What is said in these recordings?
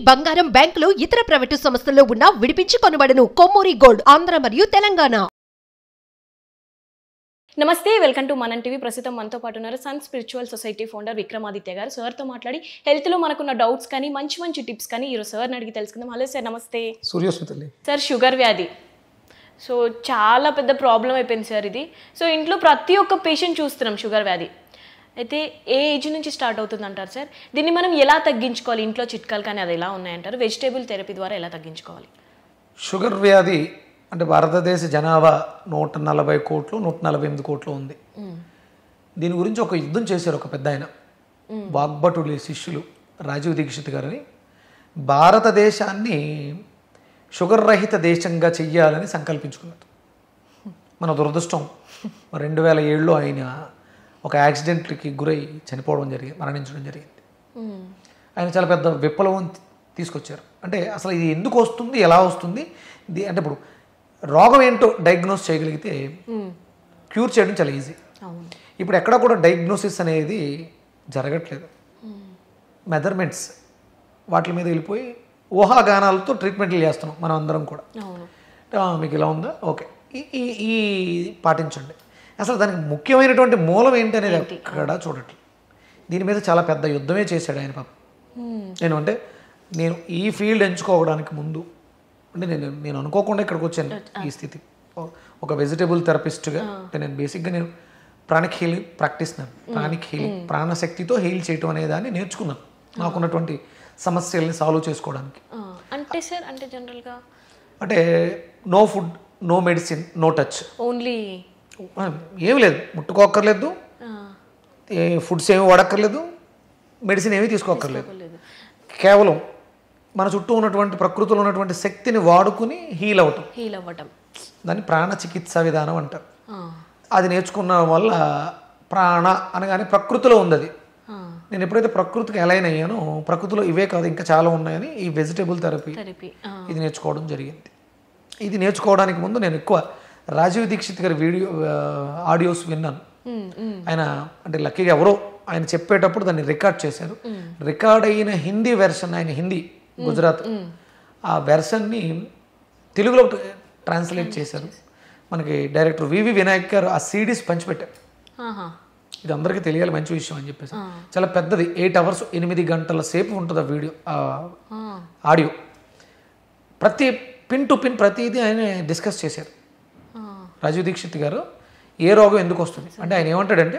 బంగారం బ్యాంకులు ఇతర ప్రైవేటు సంస్థల్లో ఉన్న విడిపించి కొనబడను కొమ్మూరి గోల్డ్ ఆంధ్ర మరియు తెలంగాణ నమస్తే వెల్కమ్ టు మనం టీవీ ప్రస్తుతం మనతో పాటు ఉన్నారు Sun spiritual society founder Vikramaditya garu సార్తో మాట్లాడి హెల్త్లో మనకున్న డౌట్స్ కానీ మంచి మంచి టిప్స్ కానీ ఈరోజు సార్ని అడిగి తెలుసుకుందాం హలో సార్ నమస్తే సూర్యోస్మితల్లి సార్ షుగర్ వ్యాధి సో చాలా పెద్ద ప్రాబ్లం అయిపోయింది సార్ ఇది సో ఇంట్లో ప్రతి ఒక్క పేషెంట్ చూస్తున్నాం షుగర్ వ్యాధి అయితే ఏ ఏజ్ నుంచి స్టార్ట్ అవుతుంది అంటారు సార్ దీన్ని మనం ఎలా తగ్గించుకోవాలి ఇంట్లో చిట్కాలు కానీ అది ఎలా ఉన్నాయంటారు వెజిటేబుల్ థెరపీ ద్వారా ఎలా తగ్గించుకోవాలి షుగర్ వ్యాధి అంటే భారతదేశ జనాభా నూట నలభై కోట్లు నూట నలభై ఎనిమిది కోట్లు ఉంది దీని గురించి ఒక యుద్ధం చేశారు ఒక పెద్ద ఆయన వాగ్భటుడి శిష్యులు రాజీవ్ దీక్షిత్ గారని భారతదేశాన్ని షుగర్ రహిత దేశంగా చెయ్యాలని సంకల్పించుకున్నారు మన దురదృష్టం రెండు వేల ఏడులో ఆయన ఒక యాక్సిడెంట్కి గురై చనిపోవడం జరిగింది మరణించడం జరిగింది ఆయన చాలా పెద్ద విప్లవం తీ- తీసుకొచ్చారు అంటే అసలు ఇది ఎందుకు వస్తుంది ఎలా వస్తుంది ఇది అంటే ఇప్పుడు రోగం ఏంటో డయాగ్నోస్ చేయగలిగితే క్యూర్ చేయడం చాలా ఈజీ అవును ఇప్పుడు ఎక్కడ కూడా డయాగ్నోసిస్ అనేది జరగట్లేదు మెజర్మెంట్స్ వాటి మీద వెళ్ళిపోయి ఊహాగానాలతో ట్రీట్మెంట్లు చేస్తున్నాం మనం అందరం కూడా అవును అంటే, "ఆ, మీకు ఇలా ఉందా ఓకే ఈ ఈ ఈ పాటించండి అసలు దానికి ముఖ్యమైనటువంటి మూలం ఏంటి అనేది ఎక్కడ చూడట్లేదు దీని మీద చాలా పెద్ద యుద్ధమే చేశాడు ఆయన పాపం నేను అంటే నేను ఈ ఫీల్డ్ ఎంచుకోవడానికి ముందు అంటే నేను నేను అనుకోకుండా ఇక్కడికి వచ్చాను ఈ స్థితి ఓ- ఒక వెజిటేబుల్ థెరపిస్ట్గా అంటే నేను బేసిక్గా నేను ప్రాణిక్ హీలింగ్ ప్రాక్టీస్ నేను ప్రాణిక్ హీలింగ్ ప్రాణశక్తితో హీల్ చేయటం అనే దాన్ని నేర్చుకున్నాను నాకున్నటువంటి సమస్యల్ని సాల్వ్ చేసుకోవడానికి ఆ, అంటే సార్ అంటే జనరల్గా అంటే no food no medicine no touch only ఏమి లేదు ముట్టుకోక్కర్లేదు ఏ ఫుడ్స్ ఏమి వాడక్కర్లేదు మెడిసిన్ ఏమీ తీసుకోక్కర్లేదు లేదు కేవలం మన చుట్టూ ఉన్నటువంటి ప్రకృతిలో ఉన్నటువంటి శక్తిని వాడుకుని హీల్ అవటం హీల్ అవ్వటం దాన్ని ప్రాణ చికిత్సా విధానం అంటారు ఆ, అది నేర్చుకున్న వల్ల ప్రాణ అనగానే ప్రకృతిలో ఉంది అది ఆ, నేను ఎప్పుడైతే ప్రకృతికి అలైన్ అయ్యానో ప్రకృతిలో ఇవే కాదు ఇంకా చాలా ఉన్నాయని ఈ వెజిటేబుల్ థెరపీ థెరపీ ఆ, ఇది నేర్చుకోవడం జరిగింది ఇది నేర్చుకోవడానికి ముందు నేను ఎక్కువ రాజీవ్ దీక్షిత్ గారి వీడియో ఆ, ఆడియోస్ విన్నాను ఉమ్, ఉమ్, ఆయన అంటే లక్కీగా ఎవరో ఆయన చెప్పేటప్పుడు దాన్ని రికార్డ్ చేశారు రికార్డ్ అయిన హిందీ వెర్షన్ ఆయన హిందీ గుజరాత్ ఆ వెర్షన్ని తెలుగులో ట్రాన్స్లేట్ చేశారు మనకి డైరెక్టర్ వివి వినాయక్ గారు ఆ సీడీస్ పంచిపెట్టారు ఆహా, ఇది అందరికీ తెలియాలి మంచి విషయం అని చెప్పేసి చాలా పెద్దది ఎయిట్ అవర్స్ ఎనిమిది గంటల సేపు ఉంటుంది ఆ వీడియో ఆ ఆ, ఆడియో ప్రతి పిన్ టు పిన్ ప్రతిదీ ఆయన డిస్కస్ చేశారు ఆ, రాజీవ్ దీక్షిత్ గారు ఏ రోగం ఎందుకు వస్తుంది అంటే ఆయన ఏమంటాడంటే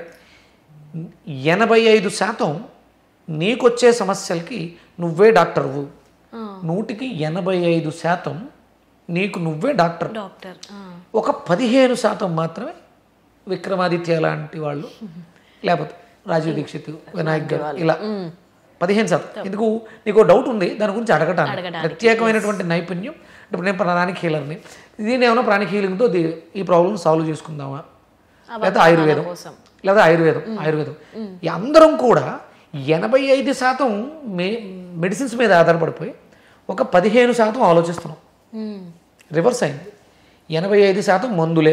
ఎనభై ఐదు శాతం నీకొచ్చే సమస్యలకి నువ్వే డాక్టర్వు ఆ, నూటికి ఎనభై ఐదు శాతం నీకు నువ్వే డాక్టర్ డాక్టర్ ఆ, ఒక పదిహేను శాతం మాత్రమే విక్రమాదిత్య లాంటి వాళ్ళు లేకపోతే రాజీవ్ దీక్షిత్ వినాయక్ గారు ఇలా పదిహేను శాతం ఎందుకు నీకు డౌట్ ఉంది దాని గురించి అడగటానికి ప్రత్యేకమైనటువంటి నైపుణ్యం ఇప్పుడు నేను ప్రాణిక్ హీలర్ని దీన్ని ఏమైనా ప్రాణిక్ హీలింగ్తో దీ- ఈ ప్రాబ్లం సాల్వ్ చేసుకుందామా లేదా ఆయుర్వేదం కోసం. లేదా ఆయుర్వేదం ఆయుర్వేదం ఈ అందరం కూడా ఎనభై ఐదు శాతం మే మెడిసిన్స్ మీద ఆధారపడిపోయి ఒక పదిహేను శాతం ఆలోచిస్తున్నాం ఉమ్, రివర్స్ అయింది ఎనభై ఐదు శాతం మందులే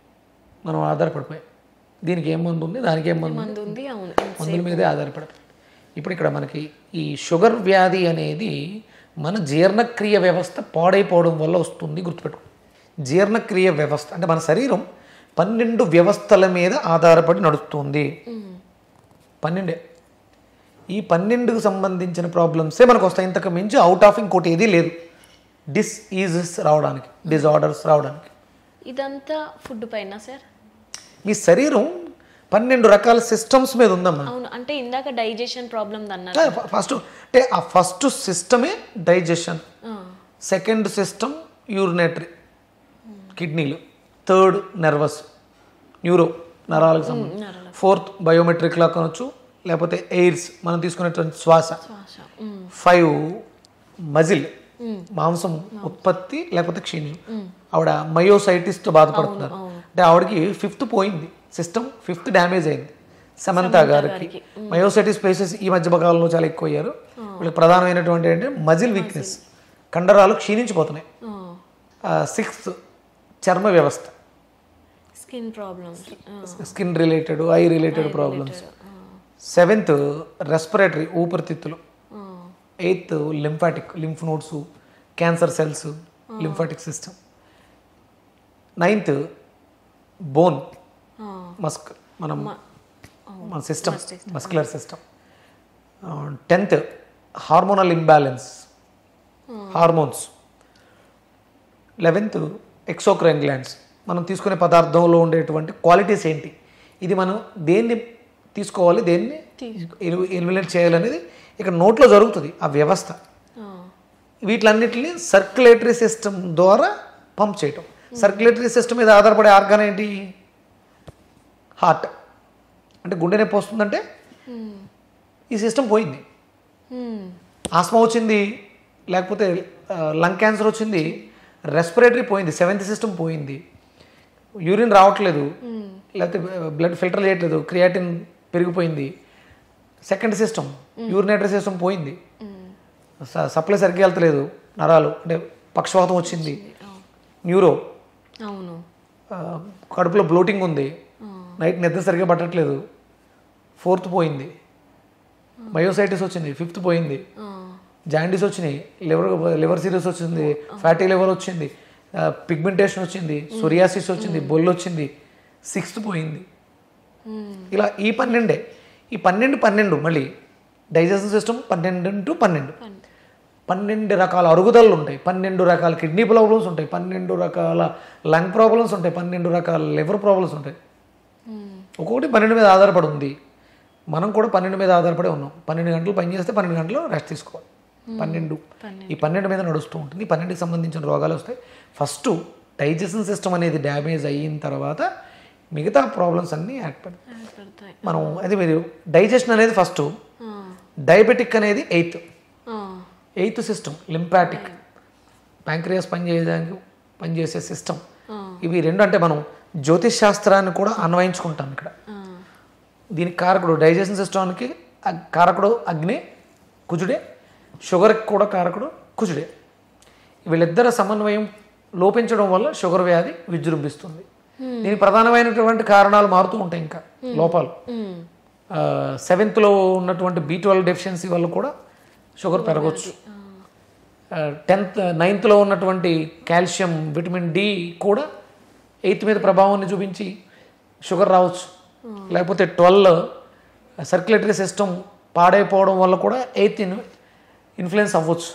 మనం ఆధారపడిపోయాం దీనికి ఏం మందు ఉంది దానికి ఏం మందు ఉంది మందు ఉంది అవును మందుల మీదే ఆధారపడిపోయి ఇప్పుడు ఇక్కడ మనకి ఈ షుగర్ వ్యాధి అనేది మన జీర్ణక్రియ వ్యవస్థ పాడైపోవడం వల్ల వస్తుంది గుర్తుపెట్టుకో జీర్ణక్రియ వ్యవస్థ అంటే మన శరీరం పన్నెండు వ్యవస్థల మీద ఆధారపడి నడుస్తుంది పన్నెండే ఈ పన్నెండుకు సంబంధించిన ప్రాబ్లమ్సే మనకు వస్తాయి ఇంతకు మించి అవుట్ ఆఫ్ ఇంకోటి ఏదీ లేదు డిస్ఈజెస్ రావడానికి డిజార్డర్స్ రావడానికి ఇదంతా ఫుడ్ పైన సార్ మీ శరీరం పన్నెండు రకాల సిస్టమ్స్ మీద ఉందమ్మా అవును అంటే ఇందాక డైజెషన్ ప్రాబ్లం అన్నారు ఫస్ట్ అంటే ఆ ఫస్ట్ సిస్టమే డైజెషన్ ఆ, సెకండ్ సిస్టమ్ యూరినేటరీ కిడ్నీలు థర్డ్ నర్వస్ న్యూరో నరాలకు సంబంధించి ఫోర్త్ బయోమెట్రిక్ లా కొనొచ్చు లేకపోతే ఎయిర్స్ మనం తీసుకునేటువంటి శ్వాస శ్వాస ఉమ్, ఫైవ్ మజిల్ మాంసం ఉత్పత్తి లేకపోతే క్షీణం ఆవిడ మయోసైటిస్తో బాధపడుతున్నారు అంటే ఆవిడకి ఫిఫ్త్ పోయింది సిస్టమ్ ఫిఫ్త్ డ్యామేజ్ అయింది సమంత గారికి మయోసైటిస్ పేసెస్ ఈ మధ్య కాలంలో చాలా ఎక్కువ అయ్యారు వీళ్ళకి ప్రధానమైనటువంటి ఏంటంటే మజిల్ వీక్నెస్ కండరాలు క్షీణించిపోతున్నాయి ఆ, సిక్స్త్ చర్మ వ్యవస్థ skin problems skin related eye related problems seventh respiratory ఊపిరితిత్తులు eighth lymphatic lymph nodes cancer cells lymphatic system ninth bone మస్క్ మనం మన system muscular system tenth hormonal imbalance hormones eleventh exocrine glands మనం తీసుకునే పదార్థంలో ఉండేటువంటి క్వాలిటీస్ ఏంటి ఇది మనం దేన్ని తీసుకోవాలి దేన్ని ఎలిమినేట్ చేయాలనేది ఇక్కడ నోట్లో జరుగుతుంది ఆ వ్యవస్థ వీటిలన్నిటిని సర్క్యులేటరీ సిస్టమ్ ద్వారా పంప్ చేయటం సర్క్యులేటరీ సిస్టమ్ మీద ఆధారపడే ఆర్గాన్ ఏంటి హార్ట్ అంటే గుండె నొప్పి వస్తుందంటే ఈ సిస్టమ్ పోయింది ఆస్మా వచ్చింది లేకపోతే లంగ్ క్యాన్సర్ వచ్చింది రెస్పిరేటరీ పోయింది సెవెంత్ సిస్టమ్ పోయింది యూరిన్ రావట్లేదు లేకపోతే బ్లడ్ ఫిల్టర్ చేయట్లేదు క్రియాటిన్ పెరిగిపోయింది సెకండ్ సిస్టమ్ యూరినేటరీ సిస్టమ్ పోయింది స- సప్లై సరిగ్గా వెళ్తలేదు నరాలు అంటే పక్షవాతం వచ్చింది న్యూరో అవును ఆ, కడుపులో బ్లోటింగ్ ఉంది నైట్ నిద్ర సరిగ్గా పట్టట్లేదు ఫోర్త్ పోయింది మయోసైటిస్ వచ్చింది ఫిఫ్త్ పోయింది జాండీస్ వచ్చినాయి లివర్ లివర్ సిరీస్ వచ్చింది ఫ్యాటీ లివర్ వచ్చింది పిగ్మెంటేషన్ వచ్చింది సొరియాసిస్ వచ్చింది బొల్లు వచ్చింది సిక్స్త్ పోయింది ఇలా ఈ పన్నెండే ఈ పన్నెండు పన్నెండు మళ్ళీ డైజెషన్ సిస్టమ్ పన్నెండు టు పన్నెండు పన్నెండు రకాల అరుగుదలలు ఉంటాయి పన్నెండు రకాల కిడ్నీ ప్రాబ్లమ్స్ ఉంటాయి పన్నెండు రకాల లంగ్ ప్రాబ్లమ్స్ ఉంటాయి పన్నెండు రకాల లివర్ ప్రాబ్లమ్స్ ఉంటాయి ఒక్కొక్కటి పన్నెండు మీద ఆధారపడి ఉంది మనం కూడా పన్నెండు మీద ఆధారపడి ఉన్నాం పన్నెండు గంటలు పని చేస్తే పన్నెండు గంటలు రెస్ట్ తీసుకోవాలి పన్నెండు ఈ పన్నెండు మీద నడుస్తూ ఉంటుంది ఈ పన్నెండుకి సంబంధించిన రోగాలు వస్తాయి ఫస్ట్ డైజెషన్ సిస్టమ్ అనేది డ్యామేజ్ అయిన తర్వాత మిగతా ప్రాబ్లమ్స్ అన్నీ ఏర్పడతాయి పడతాయి మనం అది మీరు డైజెషన్ అనేది ఫస్ట్ డయాబెటిక్ అనేది eighth eighth system lymphatic pancreas పనిచేయడానికి పనిచేసే సిస్టమ్ ఇవి రెండు అంటే మనం జ్యోతిష్ శాస్త్రాన్ని కూడా అన్వయించుకుంటాం ఇక్కడ దీనికి కారకుడు డైజెషన్ సిస్టమ్కి అగ్- కారకుడు అగ్ని కుజుడే షుగర్కి కూడా కారకుడు కుజుడే వీళ్ళిద్దరి సమన్వయం లోపించడం వల్ల షుగర్ వ్యాధి విజృంభిస్తుంది దీనికి ప్రధానమైనటువంటి కారణాలు మారుతూ ఉంటాయి ఇంకా లోపాలు సెవెంత్లో ఉన్నటువంటి బీ ట్వెల్వ్ డెఫిషియన్సీ వల్ల కూడా షుగర్ పెరగవచ్చు టెన్త్ నైన్త్లో ఉన్నటువంటి కాల్షియం విటమిన్ డి కూడా ఎయిత్ మీద ప్రభావాన్ని చూపించి షుగర్ రావచ్చు లేకపోతే ట్వెల్వ్ సర్క్యులేటరీ సిస్టమ్ పాడైపోవడం వల్ల కూడా ఎయిత్ ఇన్ఫ్లుయెన్స్ అవ్వచ్చు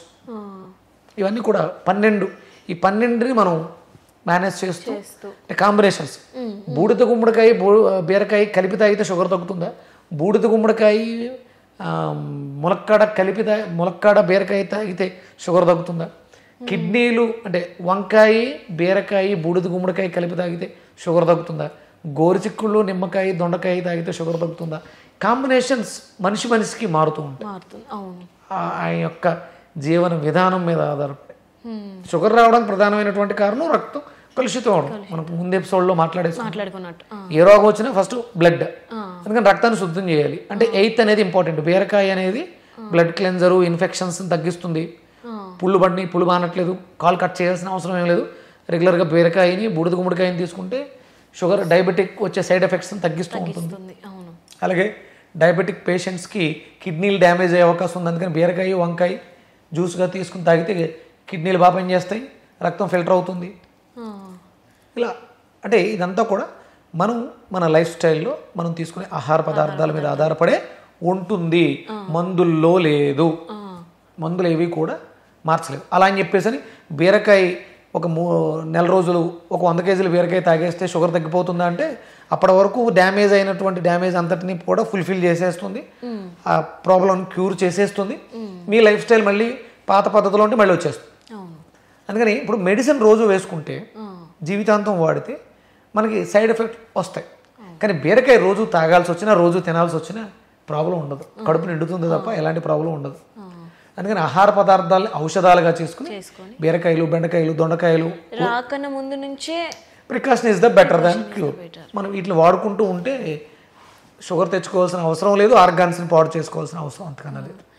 ఇవన్నీ కూడా పన్నెండు ఈ పన్నెండుని మనం మేనేజ్ చేస్తూ అంటే కాంబినేషన్స్ బూడిద గుమ్మడికాయ బూ- బీరకాయ కలిపి తాగితే షుగర్ తగ్గుతుందా బూడిద గుమ్మడికాయ ఆ, ములక్కాడ కలిపి తా ములక్కాడ బీరకాయ తాగితే షుగర్ తగ్గుతుందా కిడ్నీలు అంటే వంకాయ బీరకాయ బూడిద గుమ్మడికాయ కలిపి తాగితే షుగర్ తగ్గుతుందా గోరుచిక్కుళ్ళు నిమ్మకాయ దొండకాయ తాగితే షుగర్ తగ్గుతుందా కాంబినేషన్స్ మనిషి మనిషికి మారుతూ ఉంటాయి మారుతుంది అవును ఆ- ఆయన యొక్క జీవన విధానం మీద ఆధారపడి షుగర్ రావడానికి ప్రధానమైనటువంటి కారణం రక్తం కలుషితం అవడం మనం ముందు ఎపిసోడ్లో మాట్లాడేసాం మాట్లాడుకున్నట్టు ఆ. ఏ రోగం వచ్చినా ఫస్ట్ బ్లడ్ అందుకని రక్తాన్ని శుద్ధం చేయాలి అంటే ఎయిత్ అనేది ఇంపార్టెంట్ బీరకాయ అనేది బ్లడ్ క్లెన్జరు ఇన్ఫెక్షన్స్ తగ్గిస్తుంది పుళ్ళు పడిని పుళ్ళు బానట్లేదు కాల్ కట్ చేయాల్సిన అవసరం ఏం లేదు రెగ్యులర్గా బీరకాయని బూడిద గుమ్మడికాయని తీసుకుంటే షుగర్ డయాబెటిక్ వచ్చే సైడ్ ఎఫెక్ట్స్ని తగ్గిస్తూ ఉంటుంది ఉంది అవును అలాగే డయాబెటిక్ పేషెంట్స్కి కిడ్నీలు డ్యామేజ్ అయ్యే అవకాశం ఉంది అందుకని బీరకాయ వంకాయ జ్యూస్గా తీసుకుని తాగితే కిడ్నీలు బాగా పనిచేస్తాయి రక్తం ఫిల్టర్ అవుతుంది ఆ. ఇలా అంటే ఇదంతా కూడా మనం మన లైఫ్ స్టైల్లో మనం తీసుకునే ఆహార పదార్థాల మీద ఆధారపడే ఉంటుంది మందుల్లో లేదు మందులు ఏవి కూడా మార్చలేవు అలా అని చెప్పేసి అని బీరకాయ ఒక మూ నెల రోజులు ఒక వంద కేజీలు బీరకాయ తాగేస్తే షుగర్ తగ్గిపోతుందా అంటే అప్పటి వరకు డ్యామేజ్ అయినటువంటి డ్యామేజ్ అంతటిని కూడా ఫుల్ఫిల్ చేసేస్తుంది ఆ ప్రాబ్లం క్యూర్ చేసేస్తుంది మీ లైఫ్ స్టైల్ మళ్ళీ పాత పద్ధతిలో ఉంటే మళ్ళీ వచ్చేస్తుంది అవును అందుకని ఇప్పుడు మెడిసిన్ రోజు వేసుకుంటే జీవితాంతం వాడితే మనకి సైడ్ ఎఫెక్ట్ వస్తాయి కానీ బీరకాయ రోజు తాగాల్సి వచ్చినా రోజు తినాల్సి వచ్చినా ప్రాబ్లం ఉండదు కడుపు నిండుతుంది తప్ప ఎలాంటి ప్రాబ్లం ఉండదు అందుకని ఆహార పదార్థాలు ఔషధాలుగా చేసుకుని చేసుకొని బీరకాయలు బెండకాయలు దొండకాయలు రాకన ముందు నుంచే precaution is the better than cure మనం వీటిని వాడుకుంటూ ఉంటే షుగర్ తెచ్చుకోవాల్సిన అవసరం లేదు ఆర్గాన్స్ని పాడు చేసుకోవాల్సిన అవసరం అంతకన్నా లేదు